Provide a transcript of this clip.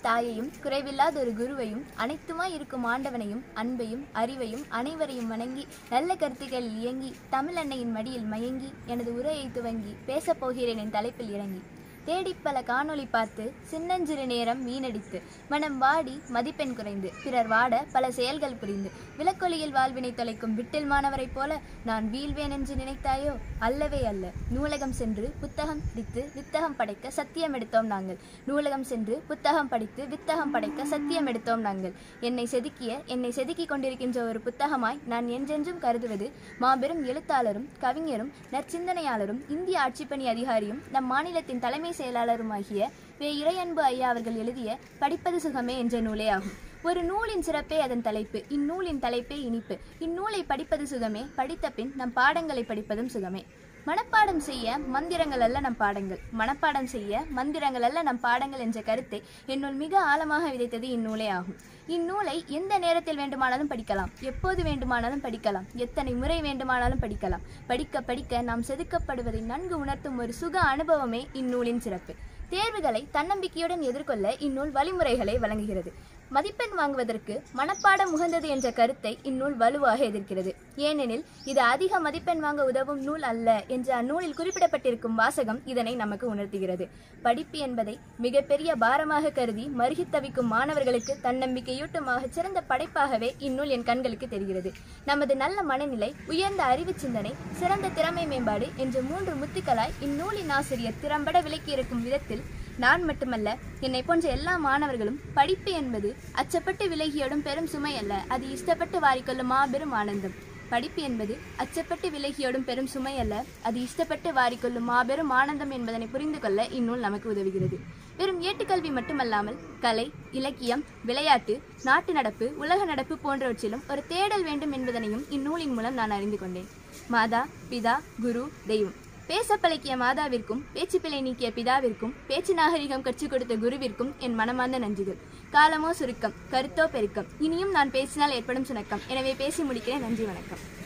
தாயையும் குறைவில்லாத ஒரு குருவையும் அனைத்துமாய் இருக்கும் ஆண்டவனையும் அன்பையும் அறிவையும் அனைவரையும் வணங்கி நல்ல கருத்துக்களில் இயங்கி தமிழ் அன்னையின் மடியில் மயங்கி எனது உரையை துவங்கி பேசப் போகிறேன் என் தலைப்பில் இறங்கி தேடிப் பல காணொளி பார்த்து சின்னஞ்சிறு நேரம் வீணடித்து மனம் வாடி மதிப்பெண் குறைந்து பிறர் வாட பல செயல்கள் புரிந்து விளக்கொலியில் வாழ்வினை தொலைக்கும் விட்டில் மாணவரைப் போல நான் வீழ்வேன் என்று நினைத்தாயோ அல்லவே அல்ல நூலகம் சென்று புத்தகம் படித்து வித்தகம் படைக்க சத்தியம் எடுத்தோம் நாங்கள் நூலகம் சென்று புத்தகம் படித்து வித்தகம் படைக்க சத்தியம் எடுத்தோம் நாங்கள் என்னை செதுக்கிய என்னை செதுக்கிக் கொண்டிருக்கின்ற ஒரு புத்தகமாய் நான் என்றென்றும் கருதுவது மாபெரும் எழுத்தாளரும் கவிஞரும் நற்சிந்தனையாளரும் இந்திய ஆட்சிப்பணி அதிகாரியும் நம் மாநிலத்தின் தலைமை செயலாளருமாகிய வே இறையன்பு ஐயா அவர்கள் எழுதிய படிப்பது சுகமே என்ற நூலே ஆகும் ஒரு நூலின் சிறப்பே அதன் தலைப்பு இந்நூலின் தலைப்பே இனிப்பு இந்நூலை படிப்பது சுகமே படித்த பின் நம் பாடங்களை படிப்பதும் சுகமே மனப்பாடம் செய்ய மந்திரங்கள் அல்ல நம் பாடங்கள் மனப்பாடம் செய்ய மந்திரங்கள் அல்ல நம் பாடங்கள் என்ற கருத்தை என்னுள் மிக ஆழமாக விதைத்தது இந்நூலே ஆகும் இந்நூலை எந்த நேரத்தில் வேண்டுமானாலும் படிக்கலாம் எப்போது வேண்டுமானாலும் படிக்கலாம் எத்தனை முறை வேண்டுமானாலும் படிக்கலாம் படிக்க படிக்க நாம் செதுக்கப்படுவதை நன்கு உணர்த்தும் ஒரு சுக அனுபவமே இந்நூலின் சிறப்பு தேர்வுகளை தன்னம்பிக்கையுடன் எதிர்கொள்ள இந்நூல் வழிமுறைகளை வழங்குகிறது மதிப்பெண் வாங்குவதற்கு மனப்பாடம் உகந்தது என்ற கருத்தை இந்நூல் வலுவாக எதிர்க்கிறது ஏனெனில் இது அதிக மதிப்பெண் வாங்க உதவும் நூல் அல்ல என்ற அந்நூலில் குறிப்பிடப்பட்டிருக்கும் வாசகம் இதனை நமக்கு உணர்த்துகிறது படிப்பு என்பதை மிகப்பெரிய பாரமாக கருதி மருகித் தவிக்கும் மாணவர்களுக்கு தன்னம்பிக்கையூட்டமாக சிறந்த படைப்பாகவே இந்நூல் என் கண்களுக்கு தெரிகிறது நமது நல்ல மனநிலை உயர்ந்த அறிவு சிந்தனை சிறந்த திறமை மேம்பாடு என்ற மூன்று முத்துக்களாய் இந்நூலின் ஆசிரியர் திறம்பட விளக்கியிருக்கும் விதத்தில் நான் மட்டுமல்ல என்னை போன்ற எல்லா மாணவர்களும் படிப்பு என்பது அச்சப்பட்டு விலகியோடும் பெரும் சுமை அல்ல அது இஷ்டப்பட்டு வாரிக்கொள்ளும் மாபெரும் ஆனந்தம் படிப்பு என்பது அச்சப்பட்டு விலகியோடும் பெரும் சுமை அல்ல அது இஷ்டப்பட்டு வாரிக்கொள்ளும் மாபெரும் ஆனந்தம் என்பதனை புரிந்து கொள்ள இந்நூல் நமக்கு உதவுகிறது வெறும் ஏட்டுக்கல்வி மட்டுமல்லாமல் கலை இலக்கியம் விளையாட்டு நாட்டு நடப்பு உலக நடப்பு போன்றவற்றிலும் ஒரு தேடல் வேண்டும் என்பதனையும் இந்நூலின் மூலம் நான் அறிந்து கொண்டேன் மாதா பிதா குரு தெய்வம் பேச பழக்கிய மாதாவிற்கும் பேச்சு பிழை நீக்கிய பிதாவிற்கும் பேச்சு நாகரிகம் கற்றுக் கொடுத்த குருவிற்கும் என் மனமார்ந்த நன்றிகள் காலமோ சுருக்கம் கருத்தோ பெருக்கம் இனியும் நான் பேசினால் ஏற்படும் சுணக்கம் எனவே பேசி முடிக்கிறேன் நன்றி வணக்கம்